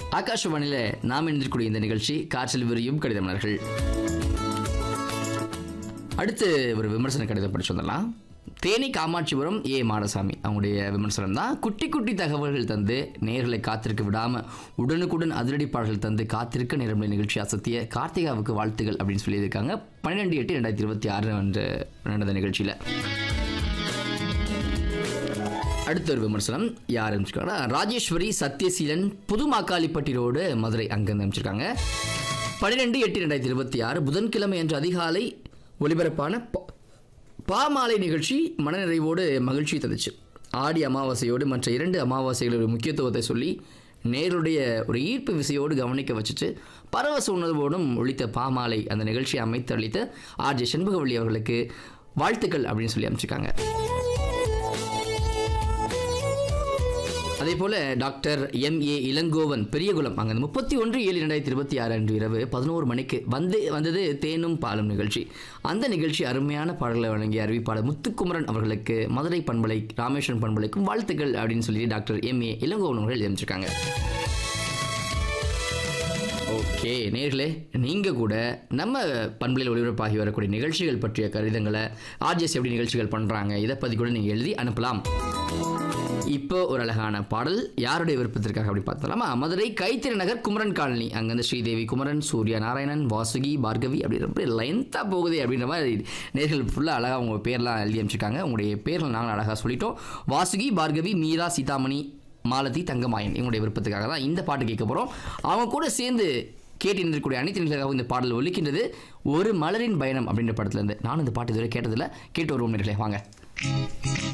ஆகாஷவாணியில நாம் இணைந்திருக்கக்கூடிய இந்த நிகழ்ச்சி காற்றில் விரியும் கடித மலர்கள் அடுத்து ஒரு விமர்சன கடிதம் படிச்சு வந்துடலாம் தேனி காமாட்சிபுரம் ஏ மாடசாமி அவங்களுடைய விமர்சனம் தான் குட்டி குட்டி தகவல்கள் தந்து நேர்களை காத்திருக்க விடாம உடனுக்குடன் அதிரடி பாடல்கள் தந்து காத்திருக்க நேரம் நிகழ்ச்சி அசத்திய கார்த்திகாவுக்கு வாழ்த்துகள் அப்படின்னு சொல்லியிருக்காங்க பன்னிரெண்டு எட்டு ரெண்டாயிரத்தி இருபத்தி ஆறு அன்று நடந்த நிகழ்ச்சியில் அடுத்த ஒரு விமர்சனம் யார் அமைச்சிருக்காங்கன்னா ராஜேஸ்வரி சத்யசீலன் புது மாக்காளிப்பட்டி ரோடு மதுரை அங்கிருந்து அமைச்சிருக்காங்க பன்னிரெண்டு எட்டு ரெண்டாயிரத்தி இருபத்தி ஆறு புதன்கிழமை அன்று அதிகாலை ஒலிபரப்பான ப- பாமாலை நிகழ்ச்சி மனநிறைவோடு மகிழ்ச்சி தந்துச்சு ஆடி அமாவாசையோடு மற்ற இரண்டு அமாவாசைகளோட முக்கியத்துவத்தை சொல்லி நேருடைய ஒரு ஈர்ப்பு விசையோடு கவனிக்க வச்சுட்டு பரவச உணர்வோடும் ஒழித்த பாமாலை அந்த நிகழ்ச்சியை அமைத்து அளித்த ஆர்ஜே செண்பகவள்ளி அவர்களுக்கு வாழ்த்துக்கள் அப்படின்னு சொல்லி அமைச்சிருக்காங்க அதே போல doctor M A Elangovan Periyakulam அங்கே முப்பத்தி ஒன்று ஏழு ரெண்டாயிரத்தி இருபத்தி ஆறு அன்று இரவு பதினோரு மணிக்கு வந்து வந்தது தேனும் பாலும் நிகழ்ச்சி அந்த நிகழ்ச்சி அருமையான பாடல்களை வழங்கிய அறிவிப்பாளர் முத்துக்குமரன் அவர்களுக்கு மதுரை பண்பலை ராமேஸ்வரன் பண்பலைக்கும் வாழ்த்துக்கள் அப்படின்னு சொல்லி டாக்டர் எம் ஏ இளங்கோவன் அவர்கள் எழுதிச்சிருக்காங்க ஓகே நேர்களே நீங்கள் கூட நம்ம பண்பலையில் ஒளிபரப்பாகி வரக்கூடிய நிகழ்ச்சிகள் பற்றிய கடிதங்களை ஆர்ஜிஎஸ் எப்படி நிகழ்ச்சிகள் பண்ணுறாங்க இதை பற்றி கூட நீங்கள் எழுதி அனுப்பலாம் இப்போ ஒரு அழகான பாடல் யாருடைய விருப்பத்திற்காக அப்படி பார்த்தலாமா மதுரை கைத்திரி நகர் குமரன் காலனி அங்கேருந்து ஸ்ரீதேவி குமரன் சூர்யா நாராயணன் வாசுகி பார்கவி அப்படி ரொம்ப லென்த்தாக போகுது அப்படின்ற மாதிரி நேர்கள் ஃபுல்லாக அழகாக உங்கள் பேர்லாம் எழுதி அமைச்சிருக்காங்க உங்களுடைய பேர்கள் நாங்கள் அழகாக சொல்லிட்டோம் வாசுகி பார்கவி மீரா சீதாமணி மாலதி தங்கமாயன் இவங்களுடைய விருப்பத்துக்காக தான் இந்த பாட்டு கேட்க போகிறோம் அவங்க கூட சேர்ந்து கேட்டு இருக்கக்கூடிய அனைத்து நிகழ்ச்சிகளுக்காகவும் இந்த பாடல் ஒலிக்கின்றது ஒரு மலரின் பயணம் அப்படின்ற படத்துலேருந்து நானும் இந்த பாட்டு இதுவரை கேட்டதில்ல கேட்டு வருவோம் நேர்களே வாங்க